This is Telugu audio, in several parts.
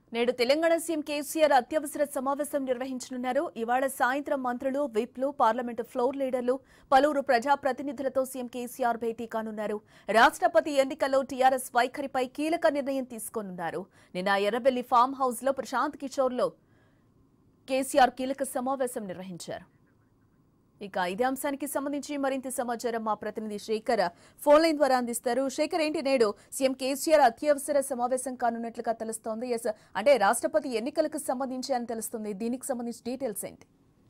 నేడు తెలంగాణ సీఎం కేసీఆర్ అత్యవసర సమావేశం నిర్వహించనున్నారు ఇవాళ సాయంత్రం మంత్రులు విప్లు పార్లమెంటు ఫ్లోర్ లీడర్లు పలువురు ప్రజాప్రతినిధులతో సీఎం కేసీఆర్ భేటీ కానున్నారు రాష్ట్రపతి ఎన్నికల్లో టీఆర్ఎస్ వైఖరిపై కీలక నిర్ణయం తీసుకోనున్నారు నిన్న ఎర్రబెల్లి ఫామ్ హౌస్ లో ప్రశాంత్ కిషోర్లో కేసీఆర్ కీలక సమావేశం నిర్వహించారు ఇక ఇదే అంశానికి సంబంధించి మరింత సమాచారం మా ప్రతినిధి శేఖర్ ఫోన్ లైన్ ద్వారా అందిస్తారు శేఖర్ ఏంటి నేడు సీఎం కేసీఆర్ అత్యవసర సమావేశం కానున్నట్లుగా తెలుస్తోంది ఎస్ అంటే రాష్ట్రపతి ఎన్నికలకు సంబంధించి అని తెలుస్తుంది దీనికి సంబంధించి డీటెయిల్స్ ఏంటి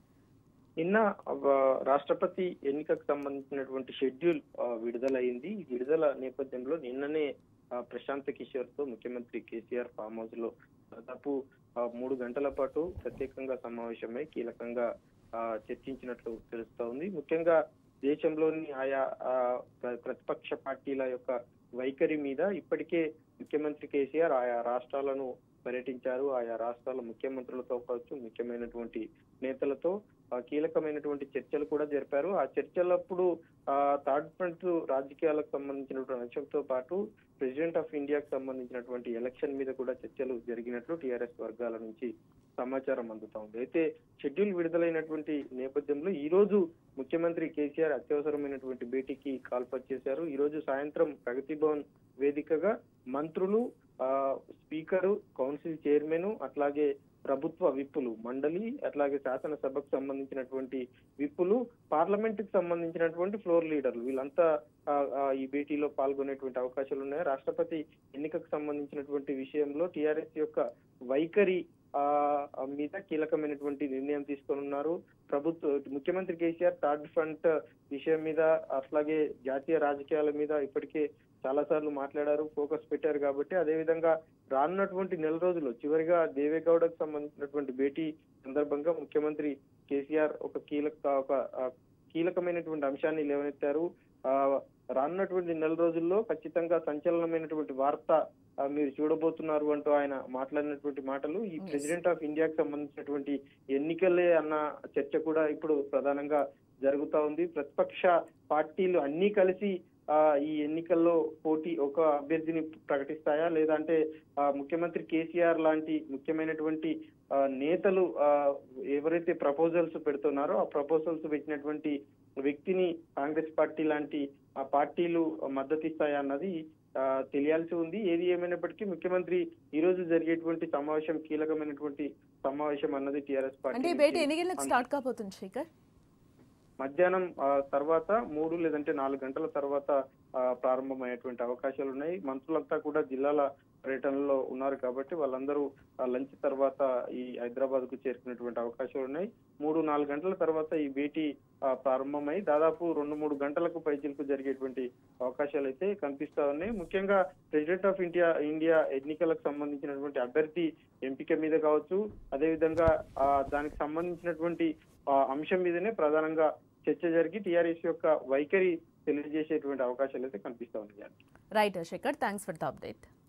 నిన్న ఆ, రాష్ట్రపతి ఎన్నికకు సంబంధించినటువంటి షెడ్యూల్ ఆ, విడుదలైంది ఈ విడుదల నేపథ్యంలో నిన్ననే ఆ, ప్రశాంత్ కిషోర్ తో ముఖ్యమంత్రి కేసీఆర్ ఫామ్ హౌస్ లో దాదాపు ఆ, మూడు గంటల పాటు ప్రత్యేకంగా సమావేశమై కీలకంగా ఆ, చర్చించినట్లు తెలుస్తా ఉంది ముఖ్యంగా దేశంలోని ఆయా ఆ, ప్ర- ప్రతిపక్ష పార్టీల యొక్క వైఖరి మీద ఇప్పటికే ముఖ్యమంత్రి కేసీఆర్ ఆయా రాష్ట్రాలను పర్యటించారు ఆయా రాష్ట్రాల ముఖ్యమంత్రులతో కావచ్చు ముఖ్యమైనటువంటి నేతలతో ఆ, కీలకమైనటువంటి చర్చలు కూడా జరిపారు ఆ చర్చలప్పుడు ఆ థర్డ్ ఫ్రంట్ రాజకీయాలకు సంబంధించినటువంటి అంశంతో పాటు ప్రెసిడెంట్ ఆఫ్ ఇండియాకు సంబంధించినటువంటి ఎలక్షన్ మీద కూడా చర్చలు జరిగినట్లు టిఆర్ఎస్ వర్గాల నుంచి సమాచారం అందుతా ఉంది అయితే షెడ్యూల్ విడుదలైనటువంటి నేపథ్యంలో ఈ రోజు ముఖ్యమంత్రి కేసీఆర్ అత్యవసరమైనటువంటి భేటీకి కాల్పర్ చేశారు ఈ రోజు సాయంత్రం ప్రగతి భవన్ వేదికగా మంత్రులు ఆ స్పీకరు కౌన్సిల్ చైర్మన్ అట్లాగే ప్రభుత్వ విప్పులు మండలి అట్లాగే శాసనసభకు సంబంధించినటువంటి విప్పులు పార్లమెంట్ కి సంబంధించినటువంటి ఫ్లోర్ లీడర్లు వీళ్ళంతా ఆ, ఆ, ఈ భేటీలో పాల్గొనేటువంటి అవకాశాలు ఉన్నాయి రాష్ట్రపతి ఎన్నికకు సంబంధించినటువంటి విషయంలో టిఆర్ఎస్ యొక్క వైఖరి ఆ ఆ మీద కీలకమైనటువంటి నిర్ణయం తీసుకొనున్నారు ప్రభుత్వ ముఖ్యమంత్రి కేసీఆర్ థర్డ్ ఫ్రంట్ విషయం మీద అట్లాగే జాతీయ రాజకీయాల మీద ఇప్పటికే చాలా సార్లు మాట్లాడారు ఫోకస్ పెట్టారు కాబట్టి అదే విధంగా రానున్నటువంటి నెల రోజులు చివరిగా దేవేగౌడకు సంబంధించినటువంటి భేటీ సందర్భంగా ముఖ్యమంత్రి కేసీఆర్ ఒక కీలక ఒక ఆ, కీలకమైనటువంటి అంశాన్ని లేవనెత్తారు ఆ రానున్నటువంటి నెల రోజుల్లో ఖచ్చితంగా సంచలనమైనటువంటి వార్త ఆ, మీరు చూడబోతున్నారు అంటూ ఆయన మాట్లాడినటువంటి మాటలు ఈ Yes. ప్రెసిడెంట్ ఆఫ్ ఇండియాకి సంబంధించినటువంటి ఎన్నికలే అన్న చర్చ కూడా ఇప్పుడు ప్రధానంగా జరుగుతా ఉంది ప్రతిపక్ష పార్టీలు అన్ని కలిసి ఆ ఈ ఎన్నికల్లో పోటీ ఒక అభ్యర్థిని ప్రకటిస్తాయా లేదంటే ఆ, ముఖ్యమంత్రి కేసీఆర్ లాంటి ముఖ్యమైనటువంటి ఆ, నేతలు ఆ, ఎవరైతే ప్రపోజల్స్ పెడుతున్నారో ఆ ప్రపోజల్స్ పెట్టినటువంటి వ్యక్తిని కాంగ్రెస్ పార్టీ లాంటి ఆ పార్టీలు మద్దతు ఇస్తాయా అన్నది ఆ, తెలియాల్సి ఉంది ఏది ఏమైనప్పటికీ ముఖ్యమంత్రి ఈ రోజు జరిగేటువంటి సమావేశం కీలకమైనటువంటి సమావేశం అన్నది టిఆర్ఎస్ పార్టీ అంటే ఈ భేటీ నుంచి ఎన్ని గంటలకు స్టార్ట్ కాబోతుంది శేఖర్ మధ్యాహ్నం ఆ, తర్వాత మూడు లేదంటే నాలుగు గంటల తర్వాత ఆ, ప్రారంభమయ్యేటువంటి అవకాశాలు ఉన్నాయి మంత్రులంతా కూడా జిల్లాల పర్యటనలో ఉన్నారు కాబట్టి వాళ్ళందరూ ఆ, లంచ్ తర్వాత ఈ హైదరాబాద్ కు చేరుకునేటువంటి అవకాశాలు ఉన్నాయి మూడు నాలుగు గంటల తర్వాత ఈ భేటీ ఆ, ప్రారంభమై దాదాపు రెండు మూడు గంటలకు పైచిలకు జరిగేటువంటి అవకాశాలు అయితే కనిపిస్తా ఉన్నాయి ముఖ్యంగా ప్రెసిడెంట్ ఆఫ్ ఇండియా ఇండియా ఎన్నికలకు సంబంధించినటువంటి అభ్యర్థి ఎంపిక మీద కావచ్చు అదేవిధంగా ఆ, దానికి సంబంధించినటువంటి ఆ, అంశం మీదనే ప్రధానంగా చర్చ జరిగి టీఆర్ఎస్ యొక్క వైఖరి తెలియజేసేటువంటి అవకాశాలు అయితే కనిపిస్తా ఉన్నాయి right Shekhar thanks for the update